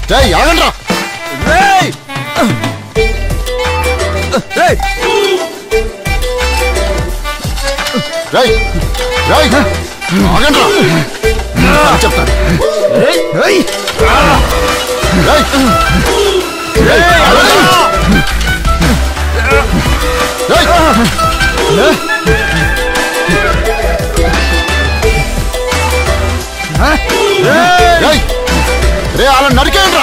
రేయ్ ఆగండ్రా రేయ్ రేయ్ రేయ్ రేయ్ ఆగండ్రా అని చెప్తాను రేయ్ రేయ్ రేయ్ ఆగండ్రా. రేయ్ రేయ్ రే అలా నరికేయండి రా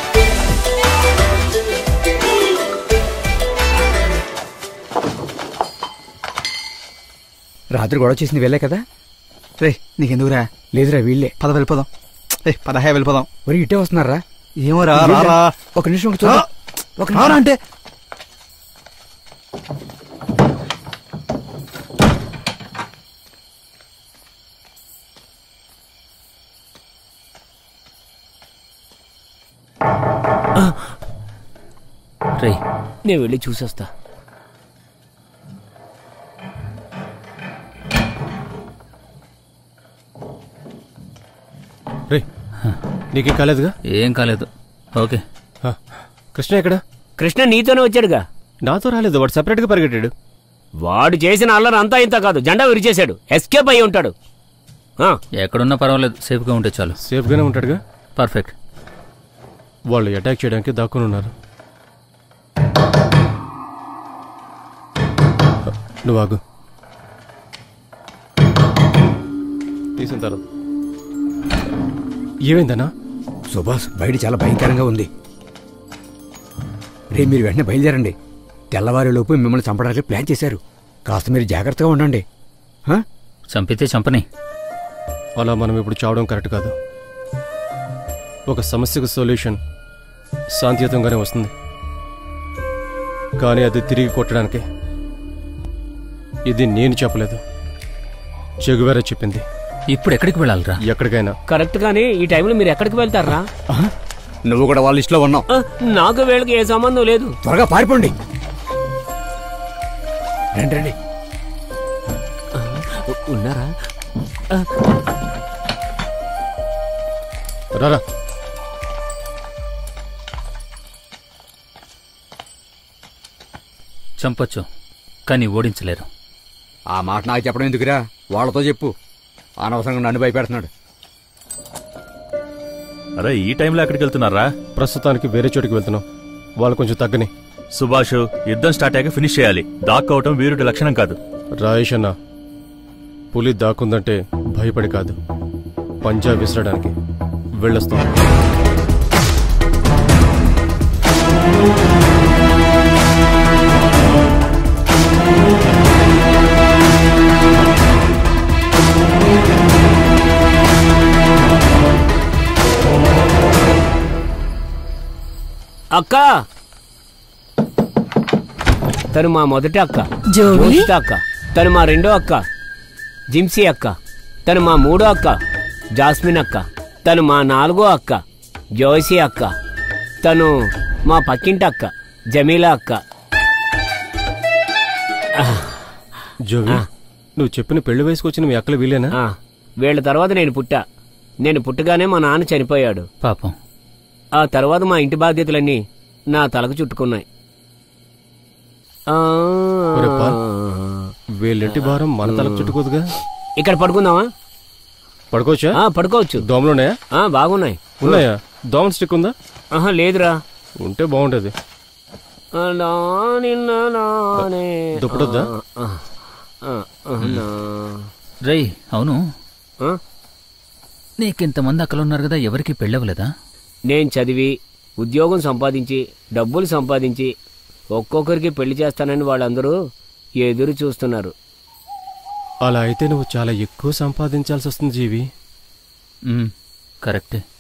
రాత్రి గొడవ చేసింది వెళ్ళే కదా రే నీకెందుకురా లేదురా వీళ్ళే పద వెళ్ళిపోదాం ఏ పదహే వెళ్ళిపోదాం మరి ఇట్టే వస్తున్నారా ఏమో రా రా, రా ఒక నిమిషం ఒక చూడు. ఒక నిమిషం. రారా అంటే రే నేను వెళ్ళి చూసొస్తా రే నీకేం కాలేదుగా ఏం కాలేదు ఓకే హ. కృష్ణ ఎక్కడ కృష్ణ నీతోనే వచ్చాడుగా నాతో రాలేదు వాడు సెపరేట్గా పరిగెట్టాడు వాడు చేసిన అల్లరి అంతా ఇంత కాదు జెండా విరిచేశాడు ఎస్కేప్ అయి ఉంటాడు ఆ, ఎక్కడున్నా పర్వాలేదు సేఫ్గా ఉంటే చాలు సేఫ్గానే ఉంటాడుగా పర్ఫెక్ట్ వాళ్ళు అటాక్ చేయడానికి దాక్కుని ఉన్నారు నువ్వు ఆగు తీసిన తర్వాత ఏమైందన్నా సుభాష్ బయట చాలా భయంకరంగా ఉంది రే మీరు వెంటనే బయలుదేరండి తెల్లవారేలోపు మిమ్మల్ని చంపడానికి ప్లాన్ చేశారు కాస్త మీరు జాగ్రత్తగా ఉండండి హ? చంపితే చంపని అలా మనం ఇప్పుడు చావడం కరెక్ట్ కాదు ఒక సమస్యకు సొల్యూషన్ శాంతియుతంగానే వస్తుంది కానీ అది తిరిగి కొట్టడానికే ఇది నేను చెప్పలేదు చెగువేరే చెప్పింది ఇప్పుడు ఎక్కడికి వెళ్ళాలిరా ఎక్కడికైనా కరెక్ట్ గానీ ఈ టైంలో మీరు ఎక్కడికి వెళ్తారా నువ్వు కూడా వాళ్ళ లిస్టులో ఉన్నావు ఆ, నాకు వీళ్ళకి ఏ సంబంధం లేదు త్వరగా పారిపోండి రండి రండి ఉ- ఉన్నారా రారా చంపొచ్చు కానీ ఓడించలేరు ఆ మాట నాకు చెప్పడం ఎందుకురా వాళ్ళతో చెప్పు అనవసరంగా నన్ను భయపెడుతున్నాడు అరే ఈ టైంలో ఎక్కడికి వెళ్తున్నారా ప్రస్తుతానికి వేరే చోటికి వెళ్తున్నాం వాళ్ళు కొంచెం తగ్గని సుభాష్ యుద్ధం స్టార్ట్ అయ్యాక ఫినిష్ చేయాలి దాక్కోవటం వీరుడి లక్షణం కాదు రాయేష్ అన్న పులి దాక్కుందంటే భయపడి కాదు పంజా విసరడానికి వెళ్ళొస్తాం అక్క తను మా మొదటి అక్క జోవి? జోషిత అక్క తను మా రెండో అక్క జిమ్సీ అక్క తను మా మూడో అక్క జాస్మిన్ అక్క తను మా నాలుగో అక్క జోసి అక్క తను మా పక్కింటి అక్క జమీలా అక్క జోవి నువ్వు చెప్పిన పెళ్లి వయసుకు వచ్చిన మీ అక్కలు వీలేనా ఆ, వీళ్ళ తర్వాత నేను పుట్టా నేను పుట్టగానే మా నాన్న చనిపోయాడు పాపం ఆ తర్వాత మా ఇంటి బాధ్యతలన్నీ నా తలకు చుట్టుకున్నాయి ఆ, ఒరే పాల్, వీళ్ళింటి భారం మన తలకు చుట్టుకోదుగా ఇక్కడ పడుకుందామా పడుకోవచ్చా ఆ, పడుకోవచ్చు దోమలున్నాయా ఆ, బాగున్నాయి ఉన్నాయా దోమల స్టిక్ ఉందా ఆహా లేదురా ఉంటే బాగుంటది ఆ, నా నిన్న నానే. దుప్పటొద్దా? ఆ, ఆ, ఆ, నా. రేయ్ అవును ఆ? నీకింతమంది అక్కలున్నారు కదా ఎవరికి పెళ్ళవలేదా నేను చదివి ఉద్యోగం సంపాదించి డబ్బులు సంపాదించి ఒక్కొక్కరికి పెళ్లి చేస్తానని వాళ్ళందరూ ఎదురు చూస్తున్నారు అలా అయితే నువ్వు చాలా ఎక్కువ సంపాదించాల్సి వస్తుంది జీవి ఉమ్, కరెక్టే